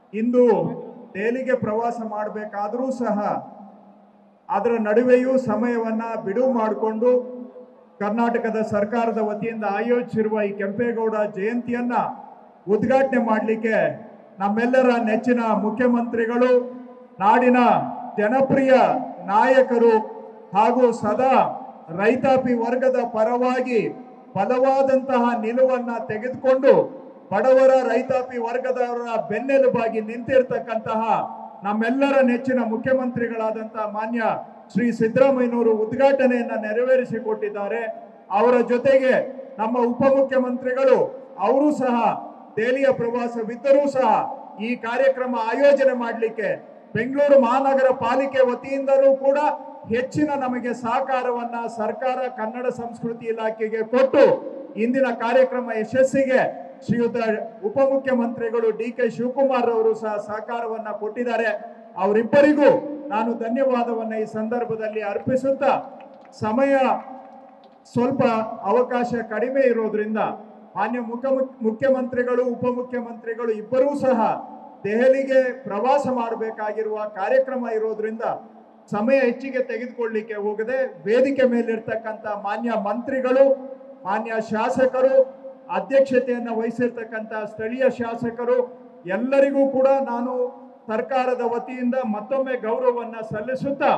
ಇಂದು ದೆಹಲಿಗೆ ಪ್ರವಾಸ ಮಾಡಬೇಕಾದರೂ ಸಹ ಅದರ ನಡುವೆಯೂ ಸಮಯವನ್ನ ಬಿಡುವು ಮಾಡಿಕೊಂಡು ಕರ್ನಾಟಕದ ಸರ್ಕಾರದ ವತಿಯಿಂದ ಆಯೋಜಿಸಿರುವ ಈ ಕೆಂಪೇಗೌಡ ಜಯಂತಿಯನ್ನ ಉದ್ಘಾಟನೆ ಮಾಡಲಿಕ್ಕೆ ನಮ್ಮೆಲ್ಲರ ನೆಚ್ಚಿನ ಮುಖ್ಯಮಂತ್ರಿಗಳು ನಾಡಿನ ಜನಪ್ರಿಯ ನಾಯಕರು ಹಾಗೂ ಸದಾ ರೈತಾಪಿ ವರ್ಗದ ಪರವಾಗಿ ಬಲವಾದಂತಹ ನಿಲುವನ್ನ ತೆಗೆದುಕೊಂಡು ಬಡವರ ರೈತಾಪಿ ವರ್ಗದವರ ಬೆನ್ನೆಲುಬಾಗಿ ನಿಂತಿರ್ತಕ್ಕಂತಹ ನಮ್ಮೆಲ್ಲರ ನೆಚ್ಚಿನ ಮುಖ್ಯಮಂತ್ರಿಗಳಾದಂತಹ ಮಾನ್ಯ ಶ್ರೀ ಸಿದ್ದರಾಮಯ್ಯನವರು ಉದ್ಘಾಟನೆಯನ್ನ ನೆರವೇರಿಸಿಕೊಟ್ಟಿದ್ದಾರೆ ಅವರ ಜೊತೆಗೆ ನಮ್ಮ ಉಪಮುಖ್ಯಮಂತ್ರಿಗಳು ಅವರು ಸಹ ದೆಹಲಿಯ ಪ್ರವಾಸವಿದ್ದರೂ ಸಹ ಈ ಕಾರ್ಯಕ್ರಮ ಆಯೋಜನೆ ಮಾಡಲಿಕ್ಕೆ ಬೆಂಗಳೂರು ಮಹಾನಗರ ಪಾಲಿಕೆ ವತಿಯಿಂದಲೂ ಕೂಡ ಹೆಚ್ಚಿನ ನಮಗೆ ಸಹಕಾರವನ್ನ ಸರ್ಕಾರ ಕನ್ನಡ ಸಂಸ್ಕೃತಿ ಇಲಾಖೆಗೆ ಕೊಟ್ಟು ಇಂದಿನ ಕಾರ್ಯಕ್ರಮ ಯಶಸ್ಸಿಗೆ ಶ್ರೀಯುತ ಉಪಮುಖ್ಯಮಂತ್ರಿಗಳು ಡಿ ಕೆ ಶಿವಕುಮಾರ್ ಅವರು ಸಹ ಸಹಕಾರವನ್ನ ಕೊಟ್ಟಿದ್ದಾರೆ ಅವರಿಬ್ಬರಿಗೂ ನಾನು ಧನ್ಯವಾದವನ್ನ ಈ ಸಂದರ್ಭದಲ್ಲಿ ಅರ್ಪಿಸುತ್ತಾ ಸಮಯ ಸ್ವಲ್ಪ ಅವಕಾಶ ಕಡಿಮೆ ಇರೋದ್ರಿಂದ ಮಾನ್ಯ ಮುಖ ಮುಖ್ಯಮಂತ್ರಿಗಳು ಉಪಮುಖ್ಯಮಂತ್ರಿಗಳು ಇಬ್ಬರೂ ಸಹ ದೆಹಲಿಗೆ ಪ್ರವಾಸ ಮಾಡಬೇಕಾಗಿರುವ ಕಾರ್ಯಕ್ರಮ ಇರೋದ್ರಿಂದ ಸಮಯ ಹೆಚ್ಚಿಗೆ ತೆಗೆದುಕೊಳ್ಳಿಕ್ಕೆ ಹೋಗದೆ ವೇದಿಕೆ ಮೇಲಿರ್ತಕ್ಕಂಥ ಮಾನ್ಯ ಮಂತ್ರಿಗಳು ಮಾನ್ಯ ಶಾಸಕರು ಅಧ್ಯಕ್ಷತೆಯನ್ನು ವಹಿಸಿರ್ತಕ್ಕಂಥ ಸ್ಥಳೀಯ ಶಾಸಕರು ಎಲ್ಲರಿಗೂ ಕೂಡ ನಾನು ಸರ್ಕಾರದ ವತಿಯಿಂದ ಮತ್ತೊಮ್ಮೆ ಗೌರವವನ್ನ ಸಲ್ಲಿಸುತ್ತಾ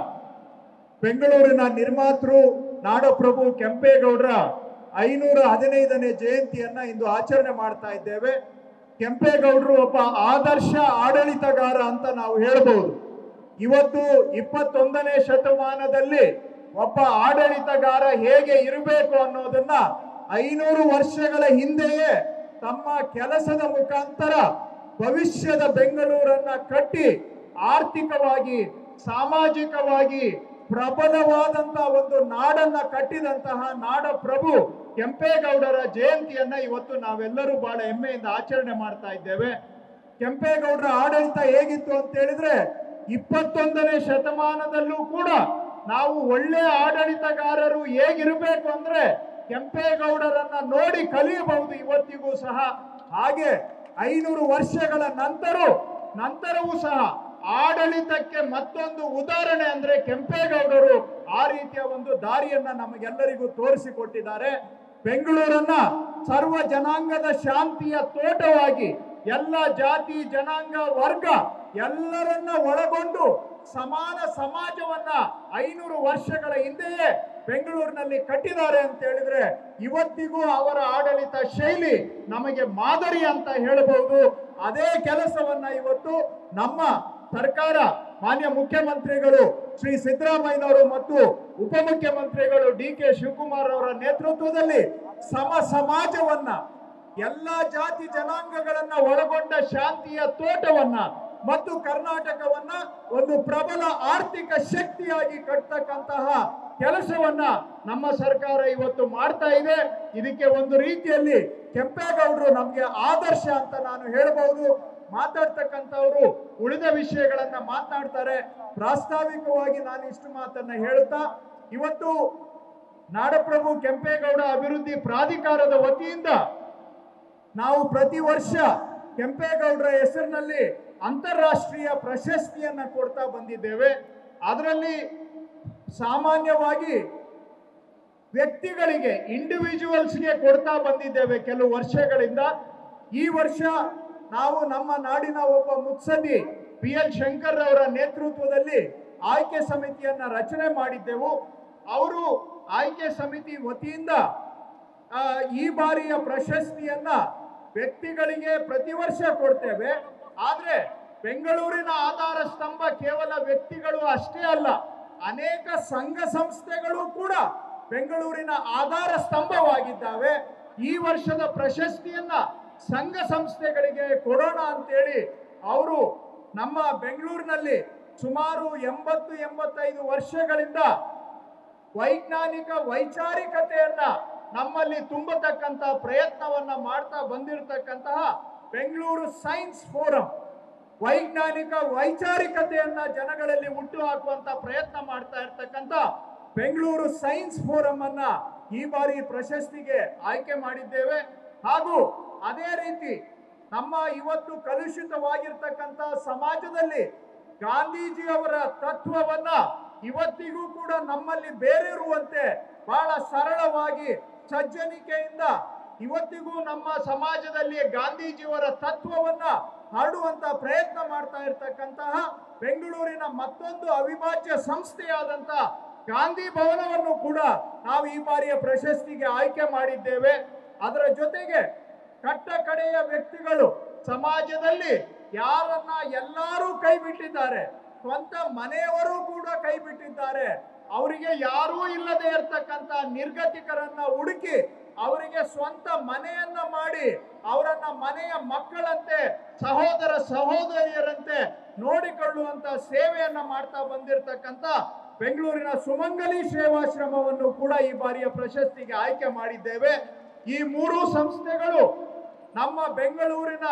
ಬೆಂಗಳೂರಿನ ನಿರ್ಮಾತೃ ನಾಡಪ್ರಭು ಕೆಂಪೇಗೌಡರ ಐನೂರ ಹದಿನೈದನೇ ಜಯಂತಿಯನ್ನ ಇಂದು ಆಚರಣೆ ಮಾಡ್ತಾ ಇದ್ದೇವೆ ಕೆಂಪೇಗೌಡರು ಒಬ್ಬ ಆದರ್ಶ ಆಡಳಿತಗಾರ ಅಂತ ನಾವು ಹೇಳ್ಬಹುದು ಇವತ್ತು ಇಪ್ಪತ್ತೊಂದನೇ ಶತಮಾನದಲ್ಲಿ ಒಬ್ಬ ಆಡಳಿತಗಾರ ಹೇಗೆ ಇರಬೇಕು ಅನ್ನೋದನ್ನ ಐನೂರು ವರ್ಷಗಳ ಹಿಂದೆಯೇ ತಮ್ಮ ಕೆಲಸದ ಮುಖಾಂತರ ಭವಿಷ್ಯದ ಬೆಂಗಳೂರನ್ನ ಕಟ್ಟಿ ಆರ್ಥಿಕವಾಗಿ ಸಾಮಾಜಿಕವಾಗಿ ಪ್ರಬಲವಾದಂತಹ ಒಂದು ನಾಡನ್ನ ಕಟ್ಟಿದಂತಹ ನಾಡ ಪ್ರಭು ಕೆಂಪೇಗೌಡರ ಜಯಂತಿಯನ್ನ ಇವತ್ತು ನಾವೆಲ್ಲರೂ ಬಹಳ ಹೆಮ್ಮೆಯಿಂದ ಆಚರಣೆ ಮಾಡ್ತಾ ಇದ್ದೇವೆ ಕೆಂಪೇಗೌಡರ ಆಡಳಿತ ಹೇಗಿತ್ತು ಅಂತ ಹೇಳಿದ್ರೆ ಇಪ್ಪತ್ತೊಂದನೇ ಶತಮಾನದಲ್ಲೂ ಕೂಡ ನಾವು ಒಳ್ಳೆ ಆಡಳಿತಗಾರರು ಹೇಗಿರಬೇಕು ಅಂದ್ರೆ ಕೆಂಪೇಗೌಡರನ್ನ ನೋಡಿ ಕಲಿಯಬಹುದು ಇವತ್ತಿಗೂ ಸಹ ಹಾಗೆ ಐನೂರು ವರ್ಷಗಳ ನಂತರ ನಂತರವೂ ಸಹ ಆಡಳಿತಕ್ಕೆ ಮತ್ತೊಂದು ಉದಾಹರಣೆ ಅಂದ್ರೆ ಕೆಂಪೇಗೌಡರು ಆ ರೀತಿಯ ಒಂದು ದಾರಿಯನ್ನ ನಮಗೆಲ್ಲರಿಗೂ ತೋರಿಸಿಕೊಟ್ಟಿದ್ದಾರೆ ಬೆಂಗಳೂರನ್ನ ಸರ್ವ ಜನಾಂಗದ ಶಾಂತಿಯ ತೋಟವಾಗಿ ಎಲ್ಲ ಜಾತಿ ಜನಾಂಗ ವರ್ಗ ಎಲ್ಲರನ್ನ ಒಳಗೊಂಡು ಸಮಾನ ಸಮಾಜವನ್ನ ಐನೂರು ವರ್ಷಗಳ ಹಿಂದೆಯೇ ಬೆಂಗಳೂರಿನಲ್ಲಿ ಕಟ್ಟಿದ್ದಾರೆ ಅಂತ ಹೇಳಿದ್ರೆ ಇವತ್ತಿಗೂ ಅವರ ಆಡಳಿತ ಶೈಲಿ ನಮಗೆ ಮಾದರಿ ಅಂತ ಹೇಳಬಹುದು ಅದೇ ಕೆಲಸವನ್ನ ಇವತ್ತು ನಮ್ಮ ಸರ್ಕಾರ ಮಾನ್ಯ ಮುಖ್ಯಮಂತ್ರಿಗಳು ಶ್ರೀ ಸಿದ್ದರಾಮಯ್ಯನವರು ಮತ್ತು ಉಪಮುಖ್ಯಮಂತ್ರಿಗಳು ಡಿ ಕೆ ಶಿವಕುಮಾರ್ ಅವರ ನೇತೃತ್ವದಲ್ಲಿ ಸಮ ಸಮಾಜವನ್ನ ಎಲ್ಲಾ ಜಾತಿ ಜನಾಂಗಗಳನ್ನ ಒಳಗೊಂಡ ಶಾಂತಿಯ ತೋಟವನ್ನ ಮತ್ತು ಕರ್ನಾಟಕವನ್ನ ಒಂದು ಪ್ರಬಲ ಆರ್ಥಿಕ ಶಕ್ತಿಯಾಗಿ ಕಟ್ತಕ್ಕಂತಹ ಕೆಲಸವನ್ನ ನಮ್ಮ ಸರ್ಕಾರ ಇವತ್ತು ಮಾಡ್ತಾ ಇದೆ ಇದಕ್ಕೆ ಒಂದು ರೀತಿಯಲ್ಲಿ ಕೆಂಪೇಗೌಡರು ನಮ್ಗೆ ಆದರ್ಶ ಅಂತ ನಾನು ಹೇಳಬಹುದು ಮಾತಾಡ್ತಕ್ಕಂಥವ್ರು ಉಳಿದ ವಿಷಯಗಳನ್ನ ಮಾತನಾಡ್ತಾರೆ ಪ್ರಾಸ್ತಾವಿಕವಾಗಿ ನಾನು ಇಷ್ಟು ಮಾತನ್ನ ಹೇಳುತ್ತಾ ಇವತ್ತು ನಾಡಪ್ರಭು ಕೆಂಪೇಗೌಡ ಅಭಿವೃದ್ಧಿ ಪ್ರಾಧಿಕಾರದ ವತಿಯಿಂದ ನಾವು ಪ್ರತಿ ವರ್ಷ ಕೆಂಪೇಗೌಡರ ಹೆಸರಿನಲ್ಲಿ ಅಂತಾರಾಷ್ಟ್ರೀಯ ಪ್ರಶಸ್ತಿಯನ್ನ ಕೊಡ್ತಾ ಬಂದಿದ್ದೇವೆ ಅದರಲ್ಲಿ ಸಾಮಾನ್ಯವಾಗಿ ವ್ಯಕ್ತಿಗಳಿಗೆ ಇಂಡಿವಿಜುವಲ್ಸ್ಗೆ ಕೊಡ್ತಾ ಬಂದಿದ್ದೇವೆ ಕೆಲವು ವರ್ಷಗಳಿಂದ ಈ ವರ್ಷ ನಾವು ನಮ್ಮ ನಾಡಿನ ಒಬ್ಬ ಮುತ್ಸದಿ ಪಿ ಎಲ್ ಶಂಕರ್ ಅವರ ನೇತೃತ್ವದಲ್ಲಿ ಆಯ್ಕೆ ಸಮಿತಿಯನ್ನ ರಚನೆ ಮಾಡಿದ್ದೆವು ಅವರು ಆಯ್ಕೆ ಸಮಿತಿ ವತಿಯಿಂದ ಆ, ಈ ಬಾರಿಯ ಪ್ರಶಸ್ತಿಯನ್ನ ವ್ಯಕ್ತಿಗಳಿಗೆ ಪ್ರತಿ ವರ್ಷ ಕೊಡ್ತೇವೆ ಆದ್ರೆ ಬೆಂಗಳೂರಿನ ಆಧಾರ ಸ್ತಂಭ ಕೇವಲ ವ್ಯಕ್ತಿಗಳು ಅಷ್ಟೇ ಅಲ್ಲ ಅನೇಕ ಸಂಘ ಸಂಸ್ಥೆಗಳು ಕೂಡ ಬೆಂಗಳೂರಿನ ಆಧಾರ ಸ್ತಂಭವಾಗಿದ್ದಾವೆ ಈ ವರ್ಷದ ಪ್ರಶಸ್ತಿಯನ್ನ ಸಂಘ ಸಂಸ್ಥೆಗಳಿಗೆ ಕೊಡೋಣ ಅಂತೇಳಿ ಅವರು ನಮ್ಮ ಬೆಂಗಳೂರಿನಲ್ಲಿ ಸುಮಾರು ಎಂಬತ್ತು ಎಂಬತ್ತೈದು ವರ್ಷಗಳಿಂದ ವೈಜ್ಞಾನಿಕ ವೈಚಾರಿಕತೆಯನ್ನ ನಮ್ಮಲ್ಲಿ ತುಂಬತಕ್ಕಂತ ಪ್ರಯತ್ನವನ್ನ ಮಾಡ್ತಾ ಬಂದಿರತಕ್ಕಂತಹ ಬೆಂಗಳೂರು ಸೈನ್ಸ್ ಫೋರಂ ವೈಜ್ಞಾನಿಕ ವೈಚಾರಿಕತೆಯನ್ನ ಜನಗಳಲ್ಲಿ ಹುಟ್ಟು ಹಾಕುವಂತ ಪ್ರಯತ್ನ ಮಾಡ್ತಾ ಇರ್ತಕ್ಕಂಥ ಬೆಂಗಳೂರು ಸೈನ್ಸ್ ಫೋರಂ ಅನ್ನ ಈ ಬಾರಿ ಪ್ರಶಸ್ತಿಗೆ ಆಯ್ಕೆ ಮಾಡಿದ್ದೇವೆ ಹಾಗೂ ಅದೇ ರೀತಿ ನಮ್ಮ ಇವತ್ತು ಕಲುಷಿತವಾಗಿರ್ತಕ್ಕಂಥ ಸಮಾಜದಲ್ಲಿ ಗಾಂಧೀಜಿಯವರ ತತ್ವವನ್ನ ಇವತ್ತಿಗೂ ಕೂಡ ನಮ್ಮಲ್ಲಿ ಬೇರಿರುವಂತೆ ಬಹಳ ಸರಳವಾಗಿ ಸಜ್ಜನಿಕೆಯಿಂದ ಇವತ್ತಿಗೂ ನಮ್ಮ ಸಮಾಜದಲ್ಲಿ ಗಾಂಧೀಜಿಯವರ ತತ್ವವನ್ನ ಹರಡುವಂತ ಪ್ರಯತ್ನ ಮಾಡ್ತಾ ಇರ್ತಕ್ಕಂತಹ ಬೆಂಗಳೂರಿನ ಮತ್ತೊಂದು ಅವಿಭಾಜ್ಯ ಸಂಸ್ಥೆಯಾದಂತ ಗಾಂಧಿ ಭವನವನ್ನು ಕೂಡ ನಾವು ಈ ಬಾರಿಯ ಪ್ರಶಸ್ತಿಗೆ ಆಯ್ಕೆ ಮಾಡಿದ್ದೇವೆ ಅದರ ಜೊತೆಗೆ ಕಟ್ಟ ಕಡೆಯ ವ್ಯಕ್ತಿಗಳು ಸಮಾಜದಲ್ಲಿ ಯಾರನ್ನ ಎಲ್ಲರೂ ಕೈ ಬಿಟ್ಟಿದ್ದಾರೆ ಸ್ವಂತ ಮನೆಯವರು ಕೂಡ ಕೈ ಬಿಟ್ಟಿದ್ದಾರೆ ಅವರಿಗೆ ಯಾರೂ ಇಲ್ಲದೆ ಇರ್ತಕ್ಕಂಥ ನಿರ್ಗತಿಕರನ್ನ ಹುಡುಕಿ ಅವರಿಗೆ ಸ್ವಂತ ಮನೆಯನ್ನ ಮಾಡಿ ಅವರನ್ನ ಮನೆಯ ಮಕ್ಕಳಂತೆ ಸಹೋದರ ಸಹೋದರಿಯರಂತೆ ನೋಡಿಕೊಳ್ಳುವಂತ ಸೇವೆಯನ್ನ ಮಾಡ್ತಾ ಬಂದಿರತಕ್ಕಂತ ಬೆಂಗಳೂರಿನ ಸುಮಂಗಲಿ ಸೇವಾಶ್ರಮವನ್ನು ಕೂಡ ಈ ಬಾರಿಯ ಪ್ರಶಸ್ತಿಗೆ ಆಯ್ಕೆ ಮಾಡಿದ್ದೇವೆ ಈ ಮೂರು ಸಂಸ್ಥೆಗಳು ನಮ್ಮ ಬೆಂಗಳೂರಿನ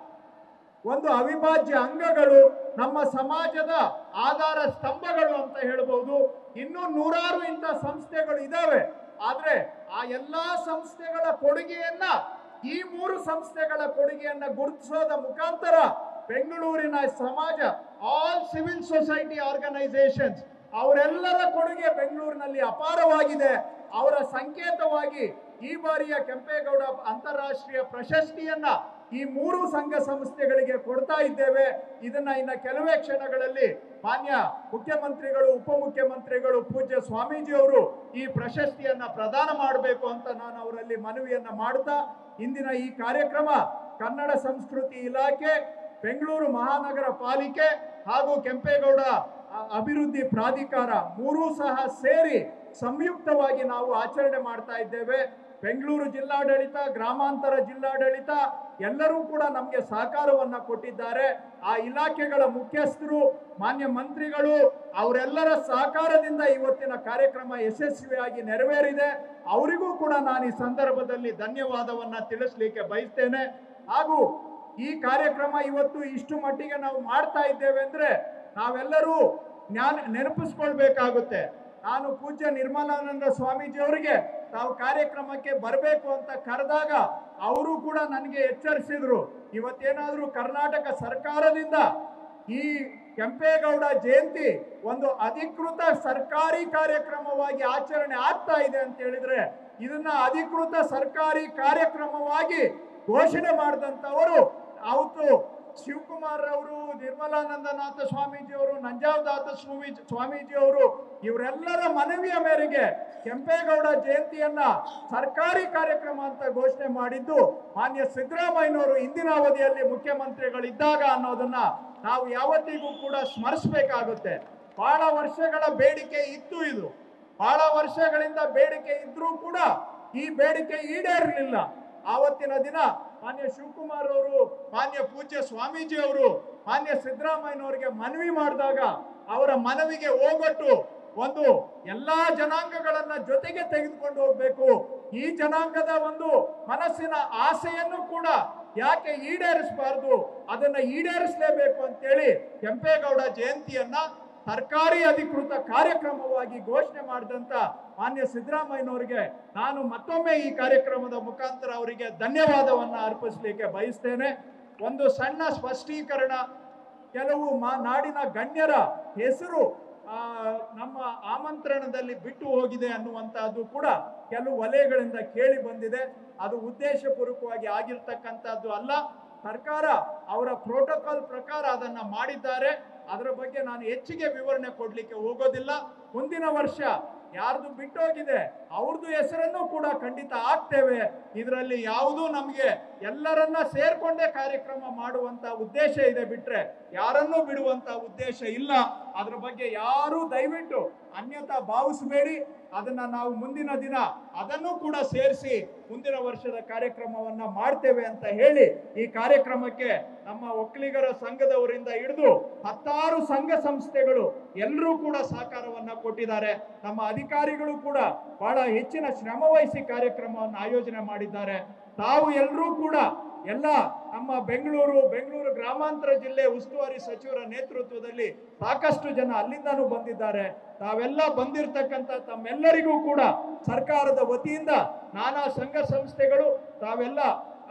ಒಂದು ಅವಿಭಾಜ್ಯ ಅಂಗಗಳು ನಮ್ಮ ಸಮಾಜದ ಆಧಾರ ಸ್ತಂಭಗಳು ಅಂತ ಹೇಳ್ಬೋದು ಇನ್ನೂ ನೂರಾರು ಇಂಥ ಸಂಸ್ಥೆಗಳು ಇದಾವೆ ಆದ್ರೆ ಆ ಎಲ್ಲಾ ಸಂಸ್ಥೆಗಳ ಕೊಡುಗೆಯನ್ನ ಈ ಮೂರು ಸಂಸ್ಥೆಗಳ ಕೊಡುಗೆಯನ್ನ ಗುರುತಿಸೋದ ಮುಖಾಂತರ ಬೆಂಗಳೂರಿನ ಸಮಾಜ ಆಲ್ ಸಿವಿಲ್ ಸೊಸೈಟಿ ಆರ್ಗನೈಸೇಷನ್ಸ್ ಅವರೆಲ್ಲರ ಕೊಡುಗೆ ಬೆಂಗಳೂರಿನಲ್ಲಿ ಅಪಾರವಾಗಿದೆ ಅವರ ಸಂಕೇತವಾಗಿ ಈ ಬಾರಿಯ ಕೆಂಪೇಗೌಡ ಅಂತಾರಾಷ್ಟ್ರೀಯ ಪ್ರಶಸ್ತಿಯನ್ನ ಈ ಮೂರು ಸಂಘ ಸಂಸ್ಥೆಗಳಿಗೆ ಕೊಡ್ತಾ ಇದ್ದೇವೆ ಇದನ್ನ ಇನ್ನ ಕೆಲವೇ ಕ್ಷಣಗಳಲ್ಲಿ ಮಾನ್ಯ ಮುಖ್ಯಮಂತ್ರಿಗಳು ಉಪಮುಖ್ಯಮಂತ್ರಿಗಳು ಪೂಜ್ಯ ಸ್ವಾಮೀಜಿಯವರು ಈ ಪ್ರಶಸ್ತಿಯನ್ನ ಪ್ರದಾನ ಮಾಡಬೇಕು ಅಂತ ನಾನು ಅವರಲ್ಲಿ ಮನವಿಯನ್ನ ಮಾಡ್ತಾ ಇಂದಿನ ಈ ಕಾರ್ಯಕ್ರಮ ಕನ್ನಡ ಸಂಸ್ಕೃತಿ ಇಲಾಖೆ ಬೆಂಗಳೂರು ಮಹಾನಗರ ಪಾಲಿಕೆ ಹಾಗೂ ಕೆಂಪೇಗೌಡ ಅ- ಅಭಿವೃದ್ಧಿ ಪ್ರಾಧಿಕಾರ ಮೂರೂ ಸಹ ಸೇರಿ ಸಂಯುಕ್ತವಾಗಿ ನಾವು ಆಚರಣೆ ಮಾಡ್ತಾ ಇದ್ದೇವೆ ಬೆಂಗಳೂರು ಜಿಲ್ಲಾಡಳಿತ ಗ್ರಾಮಾಂತರ ಜಿಲ್ಲಾಡಳಿತ ಎಲ್ಲರೂ ಕೂಡ ನಮಗೆ ಸಹಕಾರವನ್ನ ಕೊಟ್ಟಿದ್ದಾರೆ ಆ ಇಲಾಖೆಗಳ ಮುಖ್ಯಸ್ಥರು ಮಾನ್ಯ ಮಂತ್ರಿಗಳು ಅವರೆಲ್ಲರ ಸಹಕಾರದಿಂದ ಇವತ್ತಿನ ಕಾರ್ಯಕ್ರಮ ಯಶಸ್ವಿಯಾಗಿ ನೆರವೇರಿದೆ ಅವರಿಗೂ ಕೂಡ ನಾನು ಈ ಸಂದರ್ಭದಲ್ಲಿ ಧನ್ಯವಾದವನ್ನ ತಿಳಿಸ್ಲಿಕ್ಕೆ ಬಯಸ್ತೇನೆ ಹಾಗೂ ಈ ಕಾರ್ಯಕ್ರಮ ಇವತ್ತು ಇಷ್ಟು ಮಟ್ಟಿಗೆ ನಾವು ಮಾಡ್ತಾ ಇದ್ದೇವೆ ಅಂದ್ರೆ ನಾವೆಲ್ಲರೂ ಜ್ಞಾನ ನೆನಪಿಸ್ಕೊಳ್ಬೇಕಾಗುತ್ತೆ ನಾನು ಪೂಜ್ಯ ನಿರ್ಮಲಾನಂದ ಸ್ವಾಮೀಜಿ ಅವರಿಗೆ ತಾವು ಕಾರ್ಯಕ್ರಮಕ್ಕೆ ಬರಬೇಕು ಅಂತ ಕರೆದಾಗ ಅವರು ಕೂಡ ನನಗೆ ಎಚ್ಚರಿಸಿದ್ರು ಇವತ್ತೇನಾದ್ರೂ ಕರ್ನಾಟಕ ಸರ್ಕಾರದಿಂದ ಈ ಕೆಂಪೇಗೌಡ ಜಯಂತಿ ಒಂದು ಅಧಿಕೃತ ಸರ್ಕಾರಿ ಕಾರ್ಯಕ್ರಮವಾಗಿ ಆಚರಣೆ ಆಗ್ತಾ ಇದೆ ಅಂತ ಹೇಳಿದ್ರೆ ಇದನ್ನ ಅಧಿಕೃತ ಸರ್ಕಾರಿ ಕಾರ್ಯಕ್ರಮವಾಗಿ ಘೋಷಣೆ ಮಾಡಿದಂಥವರು ಅವತ್ತು ಶಿವಕುಮಾರ್ ಅವರು ನಿರ್ಮಲಾನಂದನಾಥ ಸ್ವಾಮೀಜಿ ಅವರು ನಂಜಾವದಾತ ಸ್ವಾಮೀಜಿ ಸ್ವಾಮೀಜಿ ಅವರು ಇವರೆಲ್ಲರ ಮನವಿಯ ಮೇರೆಗೆ ಕೆಂಪೇಗೌಡ ಜಯಂತಿಯನ್ನ ಸರ್ಕಾರಿ ಕಾರ್ಯಕ್ರಮ ಅಂತ ಘೋಷಣೆ ಮಾಡಿದ್ದು ಮಾನ್ಯ ಸಿದ್ದರಾಮಯ್ಯನವರು ಇಂದಿನ ಅವಧಿಯಲ್ಲಿ ಮುಖ್ಯಮಂತ್ರಿಗಳಿದ್ದಾಗ ಅನ್ನೋದನ್ನ ನಾವು ಯಾವತ್ತಿಗೂ ಕೂಡ ಸ್ಮರಿಸಬೇಕಾಗುತ್ತೆ ಬಹಳ ವರ್ಷಗಳ ಬೇಡಿಕೆ ಇತ್ತು ಇದು ಬಹಳ ವರ್ಷಗಳಿಂದ ಬೇಡಿಕೆ ಇದ್ರೂ ಕೂಡ ಈ ಬೇಡಿಕೆ ಈಡೇರಲಿಲ್ಲ ಆವತ್ತಿನ ದಿನ ಮಾನ್ಯ ಶಿವಕುಮಾರ್ ಅವರು ಮಾನ್ಯ ಪೂಜ್ಯ ಸ್ವಾಮೀಜಿ ಅವರು ಮಾನ್ಯ ಸಿದ್ದರಾಮಯ್ಯನವರಿಗೆ ಮನವಿ ಮಾಡಿದಾಗ ಅವರ ಮನವಿಗೆ ಹೋಗೊಟ್ಟು ಒಂದು ಎಲ್ಲಾ ಜನಾಂಗಗಳನ್ನ ಜೊತೆಗೆ ತೆಗೆದುಕೊಂಡು ಹೋಗ್ಬೇಕು ಈ ಜನಾಂಗದ ಒಂದು ಮನಸ್ಸಿನ ಆಸೆಯನ್ನು ಕೂಡ ಯಾಕೆ ಈಡೇರಿಸಬಾರ್ದು ಅದನ್ನ ಈಡೇರಿಸಲೇಬೇಕು ಅಂತೇಳಿ ಕೆಂಪೇಗೌಡ ಜಯಂತಿಯನ್ನ ಸರ್ಕಾರಿ ಅಧಿಕೃತ ಕಾರ್ಯಕ್ರಮವಾಗಿ ಘೋಷಣೆ ಮಾಡಿದಂತ ಮಾನ್ಯ ಸಿದ್ದರಾಮಯ್ಯನವರಿಗೆ ನಾನು ಮತ್ತೊಮ್ಮೆ ಈ ಕಾರ್ಯಕ್ರಮದ ಮುಖಾಂತರ ಅವರಿಗೆ ಧನ್ಯವಾದವನ್ನ ಅರ್ಪಿಸಲಿಕ್ಕೆ ಬಯಸ್ತೇನೆ ಒಂದು ಸಣ್ಣ ಸ್ಪಷ್ಟೀಕರಣ ಕೆಲವು ಮಾ ನಾಡಿನ ಗಣ್ಯರ ಹೆಸರು ಆ, ನಮ್ಮ ಆಮಂತ್ರಣದಲ್ಲಿ ಬಿಟ್ಟು ಹೋಗಿದೆ ಅನ್ನುವಂತಹದ್ದು ಕೂಡ ಕೆಲವು ವಲಯಗಳಿಂದ ಕೇಳಿ ಬಂದಿದೆ ಅದು ಉದ್ದೇಶಪೂರ್ವಕವಾಗಿ ಆಗಿರ್ತಕ್ಕಂಥದ್ದು ಅಲ್ಲ ಸರ್ಕಾರ ಅವರ ಪ್ರೋಟೋಕಾಲ್ ಪ್ರಕಾರ ಅದನ್ನ ಮಾಡಿದ್ದಾರೆ ಅದರ ಬಗ್ಗೆ ನಾನು ಹೆಚ್ಚಿಗೆ ವಿವರಣೆ ಕೊಡ್ಲಿಕ್ಕೆ ಹೋಗೋದಿಲ್ಲ ಮುಂದಿನ ವರ್ಷ ಯಾರ್ದು ಬಿಟ್ಟೋಗಿದೆ ಅವ್ರದ್ದು ಹೆಸರನ್ನು ಕೂಡ ಖಂಡಿತ ಆಗ್ತೇವೆ ಇದರಲ್ಲಿ ಯಾವುದೂ ನಮಗೆ ಎಲ್ಲರನ್ನ ಸೇರ್ಕೊಂಡೇ ಕಾರ್ಯಕ್ರಮ ಮಾಡುವಂತ ಉದ್ದೇಶ ಇದೆ ಬಿಟ್ರೆ ಯಾರನ್ನೂ ಬಿಡುವಂತ ಉದ್ದೇಶ ಇಲ್ಲ ಅದ್ರ ಬಗ್ಗೆ ಯಾರೂ ದಯವಿಟ್ಟು ಅನ್ಯತಾ ಭಾವಿಸಬೇಡಿ ಅದನ್ನ ನಾವು ಮುಂದಿನ ದಿನ ಅದನ್ನು ಕೂಡ ಸೇರಿಸಿ ಮುಂದಿನ ವರ್ಷದ ಕಾರ್ಯಕ್ರಮವನ್ನ ಮಾಡ್ತೇವೆ ಅಂತ ಹೇಳಿ ಈ ಕಾರ್ಯಕ್ರಮಕ್ಕೆ ನಮ್ಮ ಒಕ್ಕಲಿಗರ ಸಂಘದವರಿಂದ ಹಿಡಿದು ಹತ್ತಾರು ಸಂಘ ಸಂಸ್ಥೆಗಳು ಎಲ್ಲರೂ ಕೂಡ ಸಹಕಾರವನ್ನ ಕೊಟ್ಟಿದ್ದಾರೆ ನಮ್ಮ ಅಧಿಕಾರಿಗಳು ಕೂಡ ಬಹಳ ಹೆಚ್ಚಿನ ಶ್ರಮ ವಹಿಸಿ ಕಾರ್ಯಕ್ರಮವನ್ನು ಆಯೋಜನೆ ಮಾಡಿದ್ದಾರೆ ತಾವು ಎಲ್ಲರೂ ಕೂಡ ಎಲ್ಲ ನಮ್ಮ ಬೆಂಗಳೂರು ಬೆಂಗಳೂರು ಗ್ರಾಮಾಂತರ ಜಿಲ್ಲೆ ಉಸ್ತುವಾರಿ ಸಚಿವರ ನೇತೃತ್ವದಲ್ಲಿ ಸಾಕಷ್ಟು ಜನ ಅಲ್ಲಿಂದನೂ ಬಂದಿದ್ದಾರೆ ತಾವೆಲ್ಲ ಬಂದಿರತಕ್ಕಂಥ ತಮ್ಮೆಲ್ಲರಿಗೂ ಕೂಡ ಸರ್ಕಾರದ ವತಿಯಿಂದ ನಾನಾ ಸಂಘ ಸಂಸ್ಥೆಗಳು ತಾವೆಲ್ಲ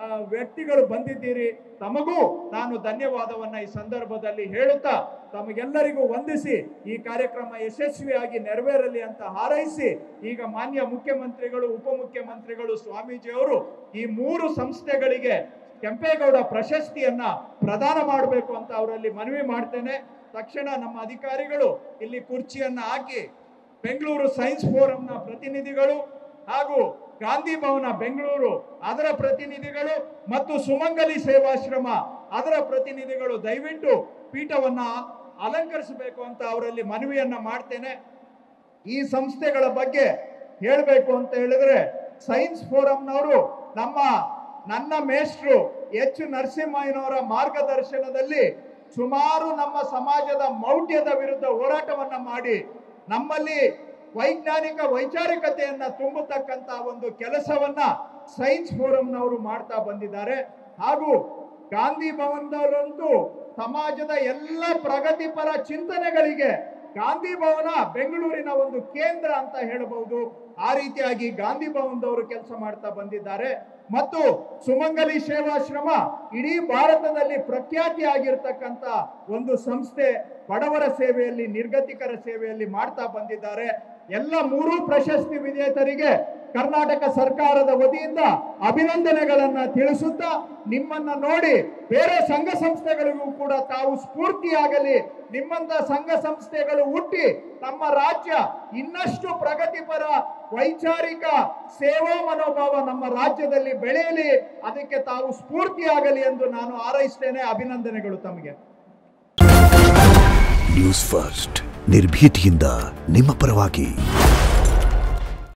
ಆ, ವ್ಯಕ್ತಿಗಳು ಬಂದಿದ್ದೀರಿ ತಮಗೂ ನಾನು ಧನ್ಯವಾದವನ್ನ ಈ ಸಂದರ್ಭದಲ್ಲಿ ಹೇಳುತ್ತಾ ತಮಗೆಲ್ಲರಿಗೂ ವಂದಿಸಿ ಈ ಕಾರ್ಯಕ್ರಮ ಯಶಸ್ವಿಯಾಗಿ ನೆರವೇರಲಿ ಅಂತ ಹಾರೈಸಿ ಈಗ ಮಾನ್ಯ ಮುಖ್ಯಮಂತ್ರಿಗಳು ಉಪಮುಖ್ಯಮಂತ್ರಿಗಳು ಸ್ವಾಮೀಜಿಯವರು ಈ ಮೂರು ಸಂಸ್ಥೆಗಳಿಗೆ ಕೆಂಪೇಗೌಡ ಪ್ರಶಸ್ತಿಯನ್ನ ಪ್ರದಾನ ಮಾಡಬೇಕು ಅಂತ ಅವರಲ್ಲಿ ಮನವಿ ಮಾಡ್ತೇನೆ ತಕ್ಷಣ ನಮ್ಮ ಅಧಿಕಾರಿಗಳು ಇಲ್ಲಿ ಕುರ್ಚಿಯನ್ನ ಹಾಕಿ ಬೆಂಗಳೂರು ಸೈನ್ಸ್ ಫೋರಂನ ಪ್ರತಿನಿಧಿಗಳು ಹಾಗೂ ಗಾಂಧಿ ಭವನ ಬೆಂಗಳೂರು ಅದರ ಪ್ರತಿನಿಧಿಗಳು ಮತ್ತು ಸುಮಂಗಲಿ ಸೇವಾಶ್ರಮ ಅದರ ಪ್ರತಿನಿಧಿಗಳು ದಯವಿಟ್ಟು ಪೀಠವನ್ನ ಅಲಂಕರಿಸಬೇಕು ಅಂತ ಅವರಲ್ಲಿ ಮನವಿಯನ್ನ ಮಾಡ್ತೇನೆ ಈ ಸಂಸ್ಥೆಗಳ ಬಗ್ಗೆ ಹೇಳಬೇಕು ಅಂತ ಹೇಳಿದ್ರೆ ಸೈನ್ಸ್ ಫೋರಂನವರು ನಮ್ಮ ನನ್ನ ಮೇಷ್ಟ್ರು ಎಚ್ ನರಸಿಂಹಯ್ಯನವರ ಮಾರ್ಗದರ್ಶನದಲ್ಲಿ ಸುಮಾರು ನಮ್ಮ ಸಮಾಜದ ಮೌಢ್ಯದ ವಿರುದ್ಧ ಹೋರಾಟವನ್ನ ಮಾಡಿ ನಮ್ಮಲ್ಲಿ ವೈಜ್ಞಾನಿಕ ವೈಚಾರಿಕತೆಯನ್ನ ತುಂಬತಕ್ಕಂತ ಒಂದು ಕೆಲಸವನ್ನ ಸೈನ್ಸ್ ಫೋರಂನವರು ಮಾಡ್ತಾ ಬಂದಿದ್ದಾರೆ ಹಾಗೂ ಗಾಂಧಿ ಭವನದಲ್ಲಂತೂ ಸಮಾಜದ ಎಲ್ಲ ಪ್ರಗತಿಪರ ಚಿಂತನೆಗಳಿಗೆ ಗಾಂಧಿ ಭವನ ಬೆಂಗಳೂರಿನ ಒಂದು ಕೇಂದ್ರ ಅಂತ ಹೇಳಬಹುದು ಆ ರೀತಿಯಾಗಿ ಗಾಂಧಿ ಭವನದವರು ಕೆಲಸ ಮಾಡ್ತಾ ಬಂದಿದ್ದಾರೆ ಮತ್ತು ಸುಮಂಗಲಿ ಸೇವಾಶ್ರಮ ಇಡೀ ಭಾರತದಲ್ಲಿ ಪ್ರಖ್ಯಾತಿ ಆಗಿರ್ತಕ್ಕಂಥ ಒಂದು ಸಂಸ್ಥೆ ಬಡವರ ಸೇವೆಯಲ್ಲಿ ನಿರ್ಗತಿಕರ ಸೇವೆಯಲ್ಲಿ ಮಾಡ್ತಾ ಬಂದಿದ್ದಾರೆ ಎಲ್ಲ ಮೂರೂ ಪ್ರಶಸ್ತಿ ವಿಜೇತರಿಗೆ ಕರ್ನಾಟಕ ಸರ್ಕಾರದ ವತಿಯಿಂದ ಅಭಿನಂದನೆಗಳನ್ನ ತಿಳಿಸುತ್ತಾ ನಿಮ್ಮನ್ನ ನೋಡಿ ಬೇರೆ ಸಂಘ ಸಂಸ್ಥೆಗಳಿಗೂ ಕೂಡ ತಾವು ಸ್ಫೂರ್ತಿಯಾಗಲಿ ನಿಮ್ಮಂತ ಸಂಘ ಸಂಸ್ಥೆಗಳು ಹುಟ್ಟಿ ನಮ್ಮ ರಾಜ್ಯ ಇನ್ನಷ್ಟು ಪ್ರಗತಿಪರ ವೈಚಾರಿಕ ಸೇವಾ ಮನೋಭಾವ ನಮ್ಮ ರಾಜ್ಯದಲ್ಲಿ ಬೆಳೆಯಲಿ ಅದಕ್ಕೆ ತಾವು ಸ್ಫೂರ್ತಿಯಾಗಲಿ ಎಂದು ನಾನು ಹಾರೈಸ್ತೇನೆ ಅಭಿನಂದನೆಗಳು ತಮಗೆ ನ್ಯೂಸ್ ಫಸ್ಟ್ ನಿರ್ಭೀತಿಯಿಂದ ನಿಮ್ಮ ಪರವಾಗಿ